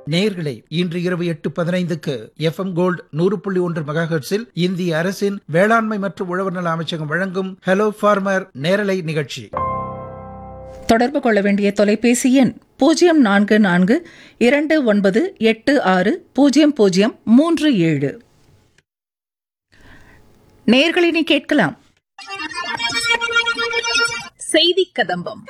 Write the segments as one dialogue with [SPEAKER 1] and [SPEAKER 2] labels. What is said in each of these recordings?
[SPEAKER 1] நேயர்களே இன்று இரவு எட்டு பதினைந்துக்கு எஃப்எம் கோல்டு நூறு புள்ளி ஒன்று மெகாஹெர்ட்ஸில் இந்திய அரசின் வேளாண்மை மற்றும் உழவர் நல அமைச்சகம் வழங்கும் ஹலோ ஃபார்மர் நேரலை நிகழ்ச்சி
[SPEAKER 2] தொடர்பு கொள்ள வேண்டிய தொலைபேசி எண் பூஜ்ஜியம் நான்கு நான்கு இரண்டு ஒன்பது எட்டு ஆறு பூஜ்ஜியம் பூஜ்ஜியம் மூன்று ஏழு நேர்களினி கேட்கலாம் செய்தி கதம்பம்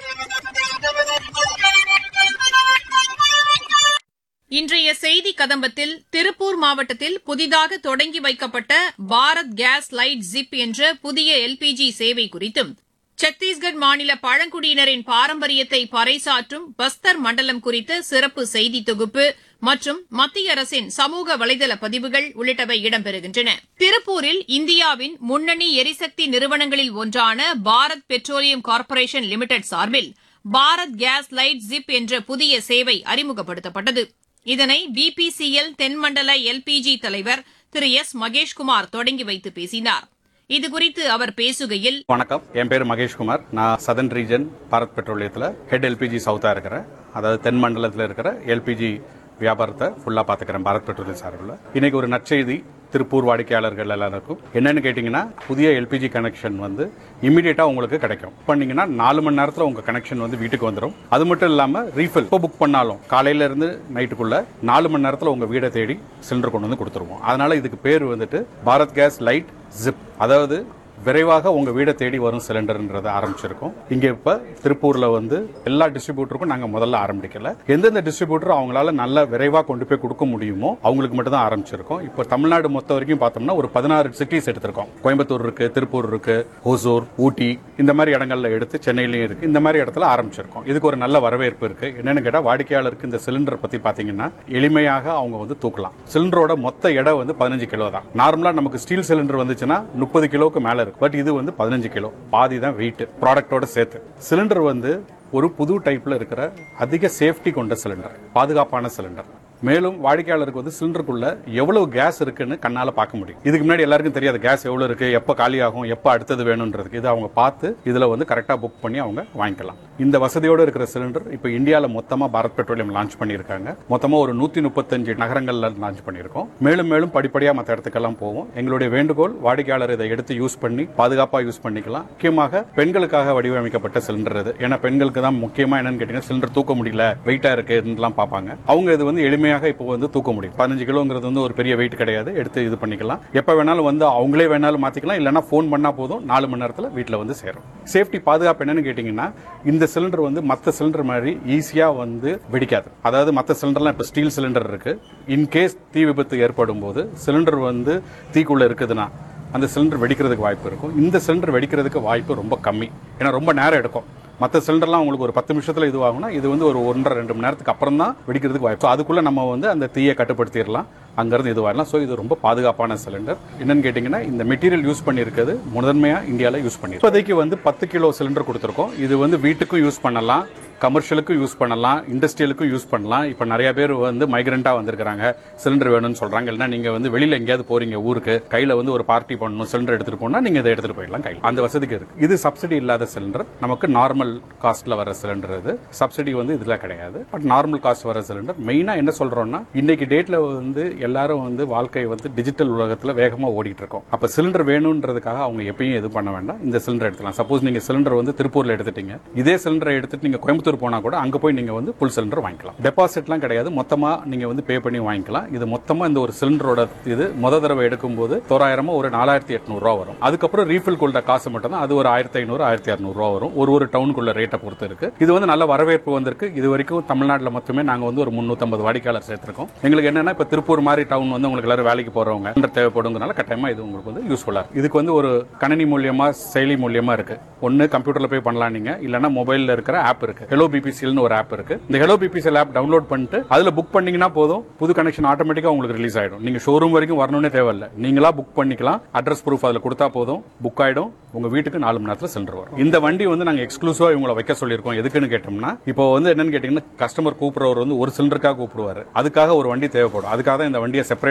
[SPEAKER 3] இன்றைய செய்தி கதம்பத்தில் திருப்பூர் மாவட்டத்தில் புதிதாக தொடங்கி வைக்கப்பட்ட பாரத் கேஸ் லைட் ஜிப் என்ற புதிய எல்பிஜி சேவை குறித்தும் சத்தீஸ்கர் மாநில பழங்குடியினரின் பாரம்பரியத்தை பறைசாற்றும் பஸ்தர் மண்டலம் குறித்த சிறப்பு செய்தி தொகுப்பு மற்றும் மத்திய அரசின் சமூக வலைதள பதிவுகள் உள்ளிட்டவை இடம்பெறுகின்றன திருப்பூரில் இந்தியாவின் முன்னணி எரிசக்தி நிறுவனங்களில் ஒன்றான பாரத் பெட்ரோலியம் கார்ப்பரேஷன் லிமிடெட் சார்பில் பாரத் கேஸ் லைட் ஜிப் என்ற புதிய சேவை அறிமுகப்படுத்தப்பட்டது இதனை பிபிசிஎல் தென்மண்டல எல்பிஜி தலைவர் திரு எஸ் மகேஷ்குமார் தொடங்கி வைத்து பேசினார் இதுகுறித்து அவர் பேசுகையில்
[SPEAKER 4] வணக்கம் என் பேர் மகேஷ்குமார் நான் சதன் ரீஜன் பாரத் பெட்ரோலியத்தில் ஹெட் எல்பிஜி சவுத்தாக இருக்கிறேன் அதாவது தென் மண்டலத்தில் இருக்கிற எல்பிஜி வியாபாரத்தை ஃபுல்லாக பார்த்துக்கிறேன் பாரத் பெட்ரோலியம் சார்பில் இன்னைக்கு ஒரு நற்செய்தி திருப்பூர் வாடிக்கையாளர்கள் எல்லாருக்கும் என்னன்னு கேட்டிங்கன்னா புதிய எல்பிஜி கனெக்ஷன் வந்து இமீடியட்டாக உங்களுக்கு கிடைக்கும் பண்ணீங்கன்னா நாலு மணி நேரத்தில் உங்கள் கனெக்ஷன் வந்து வீட்டுக்கு வந்துடும் அது மட்டும் இல்லாமல் ரீஃபில் இப்போ புக் பண்ணாலும் காலையில இருந்து நைட்டுக்குள்ள நாலு மணி நேரத்தில் உங்கள் வீடை தேடி சிலிண்டர் கொண்டு வந்து கொடுத்துருவோம் அதனால இதுக்கு பேர் வந்துட்டு பாரத் கேஸ் லைட் ஜிப் அதாவது விரைவாக உங்க வீடை தேடி வரும் சிலிண்டர்ன்றதை ஆரம்பிச்சிருக்கோம் இங்க இப்ப திருப்பூர்ல வந்து எல்லா டிஸ்ட்ரிபியூட்டருக்கும் நாங்க முதல்ல ஆரம்பிக்கல எந்தெந்த டிஸ்ட்ரிபியூட்டர் அவங்களால நல்ல விரைவா கொண்டு போய் கொடுக்க முடியுமோ அவங்களுக்கு மட்டும் தான் ஆரம்பிச்சிருக்கோம் இப்போ தமிழ்நாடு மொத்த வரைக்கும் பார்த்தோம்னா ஒரு பதினாறு சிட்டிஸ் எடுத்திருக்கோம் கோயம்புத்தூர் இருக்கு திருப்பூர் இருக்கு ஹோசூர் ஊட்டி இந்த மாதிரி இடங்கள்ல எடுத்து சென்னையிலயும் இருக்கு இந்த மாதிரி இடத்துல ஆரம்பிச்சிருக்கோம் இதுக்கு ஒரு நல்ல வரவேற்பு இருக்கு என்னன்னு கேட்டா வாடிக்கையாளருக்கு இந்த சிலிண்டர் பத்தி பாத்தீங்கன்னா எளிமையாக அவங்க வந்து தூக்கலாம் சிலிண்டரோட மொத்த எடை வந்து பதினஞ்சு கிலோ தான் நார்மலா நமக்கு ஸ்டீல் சிலிண்டர் வந்துச்சுன்னா முப்பது கிலோவுக்கு மேல இருக்கு பட் இது வந்து பதினஞ்சு கிலோ பாதி தான் வெயிட் ப்ராடக்டோட சேர்த்து சிலிண்டர் வந்து ஒரு புது டைப்ல இருக்கிற அதிக சேஃப்டி கொண்ட சிலிண்டர் பாதுகாப்பான சிலிண்டர் மேலும் வாடிக்கையாளருக்கு வந்து சிலிண்டருக்குள்ள எவ்வளவு கேஸ் இருக்குன்னு கண்ணால பார்க்க முடியும் இதுக்கு முன்னாடி எல்லாருக்கும் தெரியாது கேஸ் எவ்வளவு இருக்கு எப்ப காலி ஆகும் எப்ப அடுத்தது வேணும்ன்றதுக்கு இது அவங்க பார்த்து இதுல வந்து கரெக்டா புக் பண்ணி அவங்க வாங்கிக்கலாம் இந்த வசதியோட இருக்கிற சிலிண்டர் இப்போ இந்தியால மொத்தமா பாரத் பெட்ரோலியம் லான்ச் பண்ணியிருக்காங்க மொத்தமா ஒரு நூத்தி முப்பத்தஞ்சு நகரங்கள்ல லான்ச் பண்ணியிருக்கோம் மேலும் மேலும் படிப்படியா மற்ற இடத்துக்கெல்லாம் போவோம் எங்களுடைய வேண்டுகோள் வாடிக்கையாளர் இதை எடுத்து யூஸ் பண்ணி பாதுகாப்பா யூஸ் பண்ணிக்கலாம் முக்கியமாக பெண்களுக்காக வடிவமைக்கப்பட்ட சிலிண்டர் இது ஏன்னா பெண்களுக்கு தான் முக்கியமா என்னன்னு கேட்டீங்கன்னா சிலிண்டர் தூக்க முடியல வெயிட்டா இருக்குலாம் பார்ப்பாங்க அவங்க இது வந்து எளிமையாக இப்போ வந்து தூக்க முடியும் பதினஞ்சு கிலோங்கிறது வந்து ஒரு பெரிய வெயிட் கிடையாது எடுத்து இது பண்ணிக்கலாம் எப்ப வேணாலும் வந்து அவங்களே வேணாலும் மாத்திக்கலாம் இல்லைன்னா ஃபோன் பண்ணா போதும் நாலு மணி நேரத்தில் வீட்டில் வந்து சேரும் சேஃப்டி பாதுகாப்பு என்னன்னு கேட்டீங்கன்னா இந்த சிலிண்டர் வந்து மற்ற சிலிண்டர் மாதிரி ஈஸியா வந்து வெடிக்காது அதாவது மற்ற சிலிண்டர்லாம் இப்போ ஸ்டீல் சிலிண்டர் இருக்கு இன்கேஸ் தீ விபத்து ஏற்படும் போது சிலிண்டர் வந்து தீக்குள்ள இருக்குதுன்னா அந்த சிலிண்டர் வெடிக்கிறதுக்கு வாய்ப்பு இருக்கும் இந்த சிலிண்டர் வெடிக்கிறதுக்கு வாய்ப்பு ரொம்ப கம்மி ஏன்னா ரொம்ப நேரம் எடுக்கும் மற்ற சிலிண்டர்லாம் உங்களுக்கு ஒரு பத்து நிமிஷத்துல இதுவாகும்னா இது வந்து ஒரு ஒன்றரை ரெண்டு மணி நேரத்துக்கு அப்புறம் தான் வெடிக்கிறதுக்கு வாய்ப்பு So, அதுக்குள்ள நம்ம வந்து அந்த தீயை கட்டுப்படுத்திடலாம் அங்கிருந்து இதுவாகலாம் ஸோ இது ரொம்ப பாதுகாப்பான சிலிண்டர் என்னன்னு கேட்டிங்கன்னா இந்த மெட்டீரியல் யூஸ் பண்ணியிருக்கிறது முதன்மையா இந்தியாவில் யூஸ் பண்ணி இப்போதைக்கு வந்து பத்து கிலோ சிலிண்டர் கொடுத்துருக்கோம் இது வந்து வீட்டுக்கும் யூஸ் பண்ணலாம் கமர்ஷியலுக்கும் யூஸ் பண்ணலாம் இண்டஸ்ட்ரியலுக்கும் யூஸ் பண்ணலாம் இப்போ நிறைய பேர் வந்து மைக்ரெண்ட்டாக வந்திருக்காங்க சிலிண்டர் வேணும்னு சொல்றாங்க இல்லைன்னா நீங்க வந்து வெளியில எங்கேயாவது போறீங்க ஊருக்கு கையில வந்து ஒரு பார்ட்டி பண்ணணும் சிலிண்டர் எடுத்துட்டு போனா நீங்க இதை எடுத்துட்டு போயிடலாம் கையில் அந்த வசதிக்கு இருக்கு இது சப்சிடி இல்லாத சிலிண்டர் நமக்கு நார்மல் காஸ்ட்ல வர சிலிண்டர் இது சப்சிடி வந்து இதுல கிடையாது பட் நார்மல் காஸ்ட் வர சிலிண்டர் மெயினா என்ன சொல்றோம்னா இன்னைக்கு டேட்ல வந்து எல்லாரும் வந்து வாழ்க்கை வந்து டிஜிட்டல் உலகத்துல வேகமா ஓடிட்டு இருக்கோம் அப்ப சிலிண்டர் வேணும்ன்றதுக்காக அவங்க எப்பயும் இது பண்ண வேண்டாம் இந்த சிலிண்டர் எடுத்துக்கலாம் சப்போஸ் நீங்க சிலிண்டர் வந்து திருப்பூர்ல எடுத்துட்டீங்க இதே சிலிண்டரை எடுத்துட்டு நீங்க கோயம்புத்தூர் போனா கூட அங்க போய் நீங்க வந்து ஃபுல் சிலிண்டர் வாங்கிக்கலாம் டெபாசிட்லாம் கிடையாது மொத்தமா நீங்க வந்து பே பண்ணி வாங்கிக்கலாம் இது மொத்தமா இந்த ஒரு சிலிண்டரோட இது முத தடவை எடுக்கும்போது தோராயிரமா ஒரு நாலாயிரத்தி எட்நூறு ரூபா வரும் அதுக்கப்புறம் ரீஃபில் கொண்ட காசு மட்டும் தான் அது ஒரு ஆயிரத்தி ஐநூறு ஆயிரத்தி அறுநூறு ரூபா வரும் ஒரு ஒரு டவுனுக்குள்ள ரேட்டை பொறுத்து இருக்கு இது வந்து நல்ல வரவேற்பு வந்திருக்கு இது வரைக்கும் தமிழ்நாட்டில் மட்டுமே நாங்க வந்து ஒரு முன்னூத்தம்பது வாடிக்கையாளர் சேர்த்திருக்கோம் எங்களுக்கு என்னன்னா இப்ப திருப்பூர் மாதிரி டவுன் வந்து உங்களுக்கு எல்லாரும் வேலைக்கு போறவங்க சிலிண்டர் தேவைப்படுங்கிறனால கட்டாயமா இது உங்களுக்கு வந்து யூஸ்ஃபுல்லா இருக்கு இதுக்கு வந்து ஒரு கணினி மூலியமா செயலி மூலியமா இருக்கு ஒன்னு கம்ப்யூட்டர்ல போய் பண்ணலாம் நீங்க இல்லனா மொபைல்ல இருக்கிற ஆப் இருக்கு ஹெலோ பிபிசிஎல்னு ஒரு ஆப் இருக்கு இந்த ஹெலோ பிபிசிஎல் ஆப் டவுன்லோட் பண்ணிட்டு அதுல புக் பண்ணீங்கன்னா போதும் புது கனெக்ஷன் ஆட்டோமேட்டிக்கா உங்களுக்கு ரிலீஸ் ஆயிடும் நீங்க ஷோரூம் வரைக்கும் வரணும்னே தேவையில்ல நீங்களா புக் பண்ணிக்கலாம் அட்ரஸ் ப்ரூஃப் அதுல கொடுத்தா போதும் புக் ஆயிடும் உங்க வீட்டுக்கு நாலு மணி நேரத்துல சிலிண்டர் வரும் இந்த வண்டி வந்து நாங்க எக்ஸ்க்ளூசிவா இவங்களை வைக்க சொல்லியிருக்கோம் எதுக்குன்னு கேட்டோம்னா இப்போ வந்து என்னன்னு கேட்டீங்கன்னா கஸ்டமர் கூப்பிடுறவர் வந்து ஒரு சிலிண்டருக்காக கூப்பிடுவாரு அதுக்காக ஒரு வண்டி தேவைப்படும் அதுக்காக தான் இந்த வண்டியை செப்பரேட்